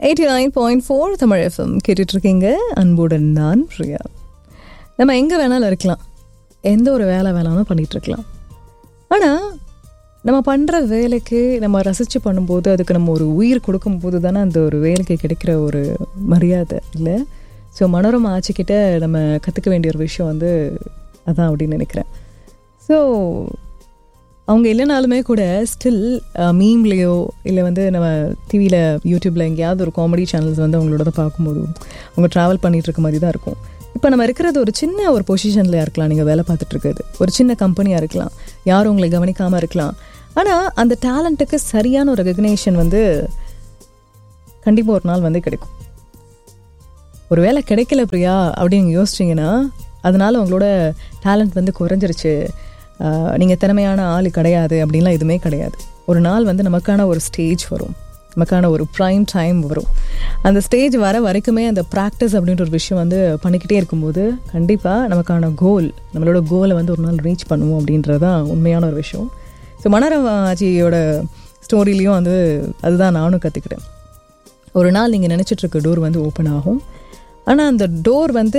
eighty nine point four Tamil FM கேட்டுட்ருக்கீங்க அன்புடன் நான் பிரியா நம்ம எங்கே வேணாலும் இருக்கலாம் எந்த ஒரு வேலை வேணாலும் பண்ணிகிட்டு இருக்கலாம் ஆனால் நம்ம பண்ணுற வேலைக்கு நம்ம ரசித்து பண்ணும்போது அதுக்கு நம்ம ஒரு உயிர் கொடுக்கும்போது தானே அந்த ஒரு வேலைக்கு கிடைக்கிற ஒரு மரியாதை இல்லை ஸோ மனோரமா ஆச்சுக்கிட்ட நம்ம கற்றுக்க வேண்டிய ஒரு விஷயம் வந்து அதான் அப்படின்னு நினைக்கிறேன் ஸோ அவங்க இல்லைனாலுமே கூட ஸ்டில் மீம்லேயோ இல்லை வந்து நம்ம டிவியில் யூடியூப்பில் எங்கேயாவது ஒரு காமெடி சேனல்ஸ் வந்து அவங்களோட பார்க்கும்போது அவங்க ட்ராவல் பண்ணிகிட்டு இருக்க மாதிரி தான் இருக்கும் இப்போ நம்ம இருக்கிறது ஒரு சின்ன ஒரு பொசிஷனில் இருக்கலாம் நீங்கள் வேலை பார்த்துட்டு இருக்கிறது ஒரு சின்ன கம்பெனியாக இருக்கலாம் யாரும் உங்களை கவனிக்காமல் இருக்கலாம் ஆனால் அந்த டேலண்ட்டுக்கு சரியான ஒரு ரெகக்னேஷன் வந்து கண்டிப்பாக ஒரு நாள் வந்து கிடைக்கும் ஒரு வேலை கிடைக்கல பிரியா அப்படின்னு யோசிச்சிங்கன்னா அதனால உங்களோட டேலண்ட் வந்து குறைஞ்சிருச்சு நீங்கள் திறமையான ஆள் கிடையாது அப்படின்லாம் எதுவுமே கிடையாது ஒரு நாள் வந்து நமக்கான ஒரு ஸ்டேஜ் வரும் நமக்கான ஒரு ப்ரைம் டைம் வரும் அந்த ஸ்டேஜ் வர வரைக்குமே அந்த ப்ராக்டிஸ் அப்படின்ற ஒரு விஷயம் வந்து பண்ணிக்கிட்டே இருக்கும்போது கண்டிப்பாக நமக்கான கோல் நம்மளோட கோலை வந்து ஒரு நாள் ரீச் பண்ணுவோம் அப்படின்றது தான் உண்மையான ஒரு விஷயம் ஸோ மனரவாஜியோட ஸ்டோரிலையும் வந்து அதுதான் நானும் கற்றுக்கிட்டேன் ஒரு நாள் நீங்கள் நினச்சிட்ருக்க டோர் வந்து ஓப்பன் ஆகும் ஆனால் அந்த டோர் வந்து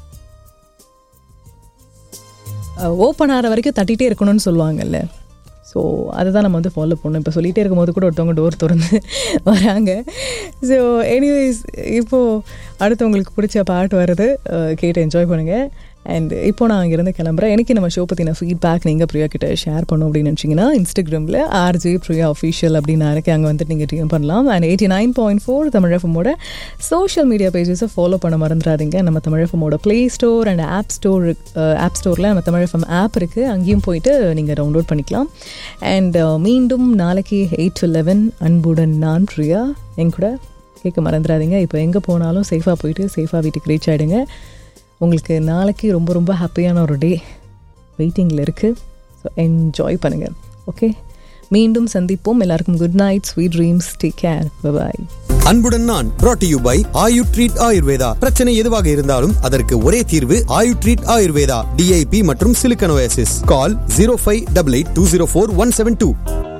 ஓப்பன் ஆகிற வரைக்கும் தட்டிகிட்டே இருக்கணும்னு சொல்லுவாங்கல்ல ஸோ அதை தான் நம்ம வந்து ஃபாலோ பண்ணணும் இப்போ சொல்லிகிட்டே இருக்கும்போது கூட ஒருத்தவங்க டோர் திறந்து வராங்க ஸோ எனிவேஸ் இப்போது அடுத்து உங்களுக்கு பிடிச்ச பாட்டு வருது கேட்டு என்ஜாய் பண்ணுங்கள் அண்ட் இப்போ நான் அங்கேருந்து கிளம்புறேன் எனக்கு நம்ம ஷோ பற்றின ஃபீட்பேக் நீங்கள் பிரியா கிட்ட ஷேர் பண்ணும் அப்படின்னு நினச்சிங்கன்னா இன்ஸ்டாகிராமில் ஆர்ஜே பிரியா அஃபீஷியல் அப்படின்னு இருக்கு அங்கே வந்துட்டு நீங்கள் டிஎம் பண்ணலாம் and eighty nine point four தமிழஃபமோட சோஷியல் மீடியா பேஜஸை ஃபாலோ பண்ண மறந்துடாதீங்க நம்ம தமிழஃபமோட play store and app store app ஸ்டோரில் நம்ம தமிழஃபம் ஆப் இருக்குது அங்கேயும் போயிட்டு நீங்கள் டவுன்லோட் பண்ணிக்கலாம் அண்ட் மீண்டும் நாளைக்கு எயிட் டு லெவன் அன்புடன் நான் பிரியா என் கூட கேட்க மறந்துடாதீங்க இப்போ எங்கே போனாலும் சேஃபாக போயிட்டு சேஃபாக வீட்டுக்கு ரீச் ஆகிடுங்க உங்களுக்கு நாளைக்கு ரொம்ப ரொம்ப ஹாப்பியான ஒரு டே வெயிட்டிங்கில் இருக்குது ஸோ என்ஜாய் பண்ணுங்கள் ஓகே மீண்டும் சந்திப்போம் எல்லாருக்கும் good night sweet dreams take care bye அன்புடன் நான் brought you by Ayu treat Ayurveda பிரச்சனை எதுவாக இருந்தாலும் அதற்கு ஒரே தீர்வு ஆயு ட்ரீட் ஆயுர்வேதா டிஐபி மற்றும் சிலிக்கனோசிஸ் call zero five double eight two zero four one seven two